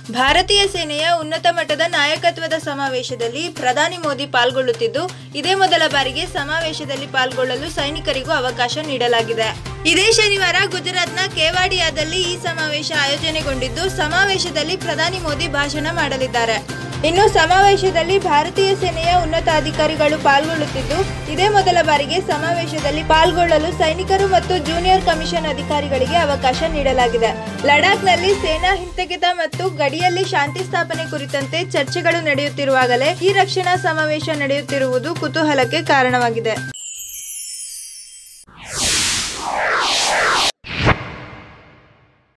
ಭಾರತೀಯ ಸೇನೆಯ ಉನ್ನತ ಮಟ್ಟದ ನಾಯಕತ್ವದ ಸಮಾವೇಶದಲ್ಲಿ ಪ್ರಧಾನಿ ಮೋದಿ ಪಾಲ್ಗೊಳ್ಳುತ್ತಿದ್ದು ಇದೇ ಮೊದಲ ಬಾರಿಗೆ ಸಮಾವೇಶದಲ್ಲಿ ಪಾಲ್ಗೊಳ್ಳಲು ಸೈನಿಕರಿಗೂ ಅವಕಾಶ ನೀಡಲಾಗಿದೆ ಇದೇ ಶನಿವಾರ ಗುಜರಾತ್ನ ಕೇವಾಡಿಯಾದಲ್ಲಿ ಈ ಸಮಾವೇಶ ಆಯೋಜನೆಗೊಂಡಿದ್ದು ಸಮಾವೇಶದಲ್ಲಿ ಪ್ರಧಾನಿ ಮೋದಿ ಭಾಷಣ ಮಾಡಲಿದ್ದಾರೆ ಇನ್ನು ಸಮಾವೇಶದಲ್ಲಿ ಭಾರತೀಯ ಸೇನೆಯ ಉನ್ನತ ಅಧಿಕಾರಿಗಳು ಪಾಲ್ಗೊಳ್ಳುತ್ತಿದ್ದು ಇದೇ ಮೊದಲ ಬಾರಿಗೆ ಸಮಾವೇಶದಲ್ಲಿ ಪಾಲ್ಗೊಳ್ಳಲು ಸೈನಿಕರು ಮತ್ತು ಜೂನಿಯರ್ ಕಮಿಷನ್ ಅಧಿಕಾರಿಗಳಿಗೆ ಅವಕಾಶ ನೀಡಲಾಗಿದೆ ಲಡಾಖ್ನಲ್ಲಿ ಸೇನಾ ಹಿಂತೆಗೆತ ಮತ್ತು ಗಡಿಯಲ್ಲಿ ಶಾಂತಿ ಸ್ಥಾಪನೆ ಕುರಿತಂತೆ ಚರ್ಚೆಗಳು ನಡೆಯುತ್ತಿರುವಾಗಲೇ ಈ ರಕ್ಷಣಾ ಸಮಾವೇಶ ನಡೆಯುತ್ತಿರುವುದು ಕುತೂಹಲಕ್ಕೆ ಕಾರಣವಾಗಿದೆ